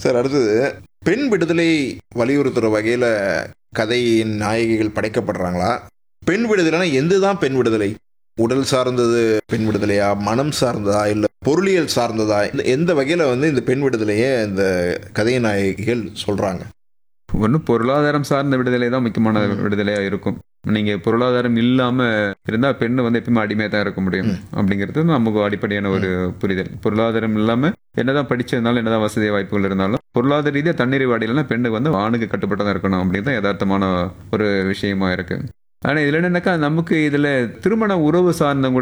Sir அடுத்தது பெண் விடுதலை வலியுறுத்துற வகையில கதையின் நாயகிகள் படைக்கப்படுறாங்களா பெண் விடுதலைனா எந்த தான் பெண் விடுதலை உடல் சார்ந்தது பெண் விடுதலையா மனம் சார்ந்ததா இல்ல பொருளியல் சார்ந்ததா இந்த எந்த வகையில வந்து இந்த பெண் விடுதலையை இந்த கதை நாயகிகள் சொல்றாங்க ஒன்று பொருளாதாரம் சார்ந்த விடுதலை தான் முக்கியமான ம். விடுதலையாக இருக்கும் நீங்கள் பொருளாதாரம் இல்லாமல் இருந்தால் பெண்ணு வந்து எப்பயுமே அடிமையாக தான் இருக்க முடியும் ம். அப்படிங்கிறது நமக்கு அடிப்படையான ஒரு புரிதல் பொருளாதாரம் இல்லாமல் என்னதான் படிச்சிருந்தாலும் என்னதான் வசதி வாய்ப்புகள் இருந்தாலும் பொருளாதார ரீதியாக தன்னிறைவு அடையலைன்னா பெண்ணுக்கு வந்து ஆணுக்கு கட்டுப்பட்டு தான் இருக்கணும் அப்படிங்கிறது தான் யதார்த்தமான ஒரு விஷயமா இருக்கு ஆனால் இதில் என்னன்னாக்கா நமக்கு இதில் திருமண உறவு சார்ந்த கூட